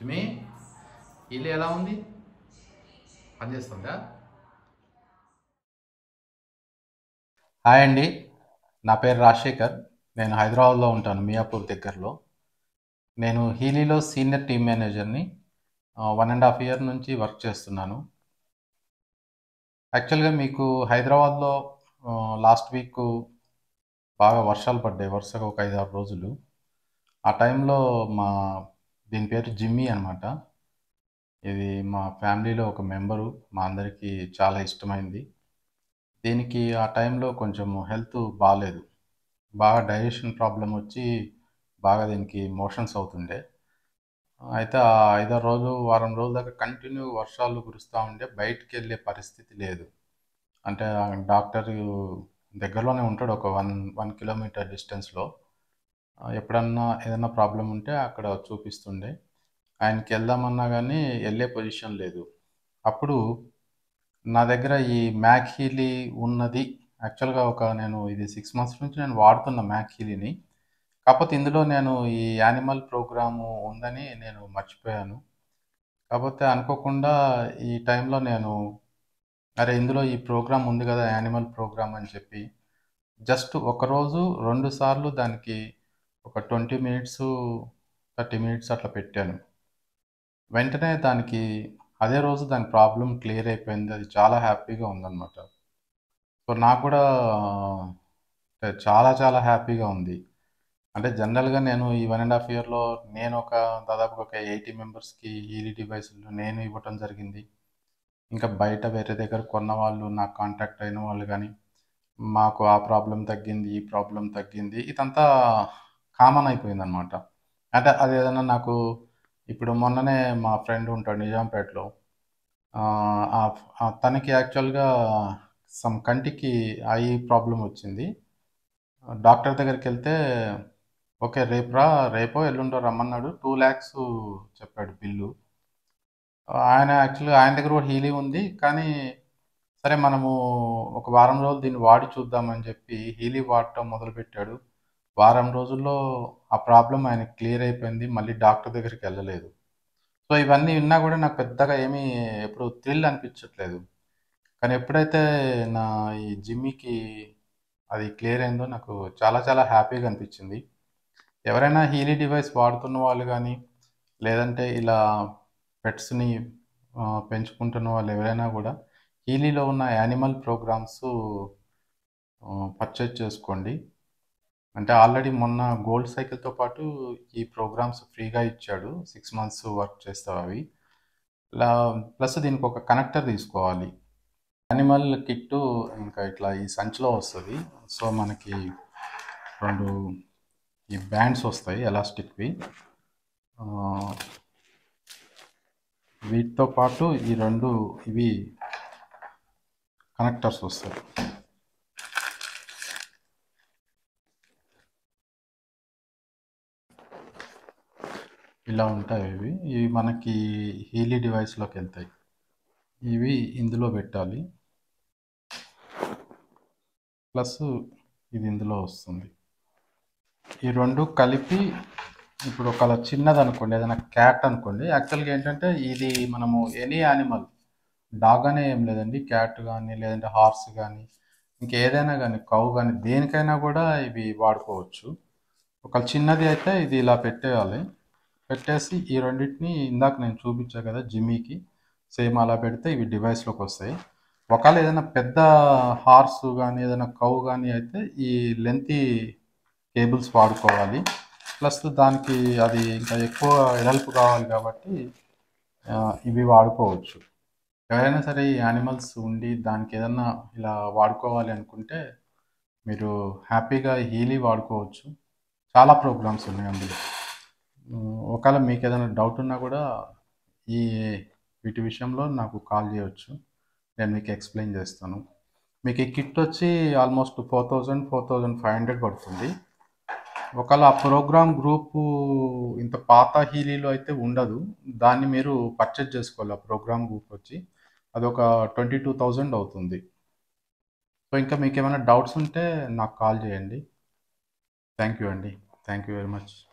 జిమి ఇల్లు ఎలా ఉంది పనిచేస్తుందా హాయ్ అండి నా పేరు రాజశేఖర్ నేను హైదరాబాద్లో ఉంటాను మియాపూర్ దగ్గరలో నేను హీలీలో సీనియర్ టీమ్ మేనేజర్ని వన్ అండ్ హాఫ్ ఇయర్ నుంచి వర్క్ చేస్తున్నాను యాక్చువల్గా మీకు హైదరాబాద్లో లాస్ట్ వీక్ బాగా వర్షాలు పడ్డాయి వరుసగా ఒక ఐదు ఆరు రోజులు ఆ టైంలో మా దీని పేరు జిమ్మీ అనమాట ఇది మా ఫ్యామిలీలో ఒక మెంబరు మా అందరికీ చాలా ఇష్టమైంది దీనికి ఆ టైంలో కొంచెం హెల్త్ బాగాలేదు బాగా డైజెషన్ ప్రాబ్లం వచ్చి బాగా దీనికి మోషన్స్ అవుతుండే అయితే ఆ ఐదారు రోజులు వారం రోజుల దాకా కంటిన్యూ వర్షాలు కురుస్తూ ఉండే బయటికి వెళ్ళే పరిస్థితి లేదు అంటే ఆ డాక్టర్ దగ్గరలోనే ఉంటాడు ఒక వన్ వన్ కిలోమీటర్ డిస్టెన్స్లో ఎప్పుడన్నా ఏదైనా ప్రాబ్లం ఉంటే అక్కడ చూపిస్తుండే ఆయనకి వెళ్దామన్నా కానీ వెళ్ళే పొజిషన్ లేదు అప్పుడు నా దగ్గర ఈ మ్యాక్ హీలీ ఉన్నది యాక్చువల్గా ఒక నేను ఇది సిక్స్ మంత్స్ నుంచి నేను వాడుతున్న మ్యాక్ హీలీని కాకపోతే ఇందులో నేను ఈ యానిమల్ ప్రోగ్రాము ఉందని నేను మర్చిపోయాను కాకపోతే అనుకోకుండా ఈ టైంలో నేను అరే ఇందులో ఈ ప్రోగ్రామ్ ఉంది కదా యానిమల్ ప్రోగ్రామ్ అని చెప్పి జస్ట్ ఒకరోజు రెండు సార్లు దానికి ఒక ట్వంటీ మినిట్స్ థర్టీ మినిట్స్ అట్లా పెట్టాను వెంటనే దానికి అదే రోజు దాని ప్రాబ్లం క్లియర్ అయిపోయింది అది చాలా హ్యాపీగా ఉందన్నమాట సో నాకు కూడా అంటే చాలా చాలా హ్యాపీగా ఉంది అంటే జనరల్గా నేను ఈ వన్ అండ్ హాఫ్ ఇయర్లో నేను ఒక దాదాపు ఒక ఎయిటీ మెంబర్స్కి ఈలీ డివైసులు నేను ఇవ్వటం జరిగింది ఇంకా బయట వేరే దగ్గర కొన్న వాళ్ళు నాకు కాంటాక్ట్ అయిన వాళ్ళు కానీ మాకు ఆ ప్రాబ్లం తగ్గింది ఈ ప్రాబ్లం తగ్గింది ఇదంతా కామన్ అయిపోయింది అనమాట అంటే అది ఏదైనా నాకు ఇప్పుడు మొన్ననే మా ఫ్రెండ్ ఉంటాడు నిజాంపేటలో తనకి యాక్చువల్గా సమ్ కంటికి ఐ ప్రాబ్లం వచ్చింది డాక్టర్ దగ్గరికి వెళ్తే ఓకే రేపు రా రేపో ఎల్లుండో రమ్మన్నాడు టూ ల్యాక్స్ చెప్పాడు బిల్లు ఆయన యాక్చువల్గా ఆయన దగ్గర కూడా హీలీ ఉంది కానీ సరే మనము ఒక వారం రోజులు దీన్ని వాడి చూద్దామని చెప్పి హీలీ వాడటం మొదలుపెట్టాడు వారం రోజుల్లో ఆ ప్రాబ్లం ఆయన క్లియర్ అయిపోయింది మళ్ళీ డాక్టర్ దగ్గరికి వెళ్ళలేదు సో ఇవన్నీ విన్నా కూడా నాకు పెద్దగా ఏమీ ఎప్పుడు థ్రిల్ అనిపించట్లేదు కానీ ఎప్పుడైతే నా ఈ జిమ్మికి అది క్లియర్ అయిందో నాకు చాలా చాలా హ్యాపీగా అనిపించింది ఎవరైనా హీలీ డివైస్ వాడుతున్న వాళ్ళు కానీ లేదంటే ఇలా పెట్స్ని పెంచుకుంటున్న వాళ్ళు ఎవరైనా కూడా హీలీలో ఉన్న యానిమల్ ప్రోగ్రామ్స్ పర్చేజ్ చేసుకోండి అంటే ఆల్రెడీ మొన్న గోల్డ్ సైకిల్తో పాటు ఈ ప్రోగ్రామ్స్ ఫ్రీగా ఇచ్చాడు సిక్స్ మంత్స్ వర్క్ చేస్తావు అవి ప్లస్ దీనికి ఒక కనెక్టర్ తీసుకోవాలి యానిమల్ కిట్ ఇంకా ఇట్లా ఈ సంచిలో వస్తుంది సో మనకి రెండు ఈ బ్యాండ్స్ వస్తాయి ఎలాస్టిక్వి వీటితో పాటు ఈ రెండు ఇవి కనెక్టర్స్ వస్తాయి ఇలా ఉంటాయి ఇవి ఇవి మనకి హీలీ డివైస్లోకి వెళ్తాయి ఇవి ఇందులో పెట్టాలి ప్లస్ ఇది ఇందులో వస్తుంది ఈ రెండు కలిపి ఇప్పుడు ఒక చిన్నది అనుకోండి ఏదైనా క్యాట్ అనుకోండి యాక్చువల్గా ఏంటంటే ఇది మనము ఎనీ యానిమల్ డాగ్ అనే ఏం లేదండి క్యాట్ కానీ లేదంటే హార్స్ కానీ ఇంకేదైనా కానీ కౌ కానీ దేనికైనా కూడా ఇవి వాడుకోవచ్చు ఒక చిన్నది అయితే ఇది ఇలా పెట్టేయాలి పెట్టేసి ఈ రెండింటిని ఇందాక నేను చూపించా కదా జిమ్మీకి సేమ్ అలా పెడితే ఇవి డివైస్లోకి వస్తాయి ఒకవేళ ఏదైనా పెద్ద హార్స్ కానీ ఏదైనా కౌ కానీ అయితే ఈ లెంతీ కేబుల్స్ వాడుకోవాలి ప్లస్ దానికి అది ఇంకా ఎక్కువ వెడల్పు కావాలి కాబట్టి ఇవి వాడుకోవచ్చు ఎవరైనా సరే ఈ యానిమల్స్ ఉండి దానికి ఏదన్నా ఇలా వాడుకోవాలి అనుకుంటే మీరు హ్యాపీగా హీలీ వాడుకోవచ్చు చాలా ప్రోగ్రామ్స్ ఉన్నాయి అందులో ఒకవేళ మీకు ఏదైనా డౌట్ ఉన్నా కూడా ఈ వీటి విషయంలో నాకు కాల్ చేయవచ్చు నేను మీకు ఎక్స్ప్లెయిన్ చేస్తాను మీకు ఈ కిట్ వచ్చి almost four thousand four thousand five hundred పడుతుంది ఒకవేళ ఆ ప్రోగ్రామ్ గ్రూపు ఇంత పాత హీలీలో అయితే ఉండదు దాన్ని మీరు పర్చేజ్ చేసుకోవాలి ఆ ప్రోగ్రామ్ గ్రూప్ వచ్చి అది ఒక ట్వంటీ టూ థౌజండ్ అవుతుంది సో ఇంకా మీకు ఏమైనా డౌట్స్ ఉంటే నాకు కాల్ చేయండి థ్యాంక్ యూ అండి థ్యాంక్ యూ వెరీ మచ్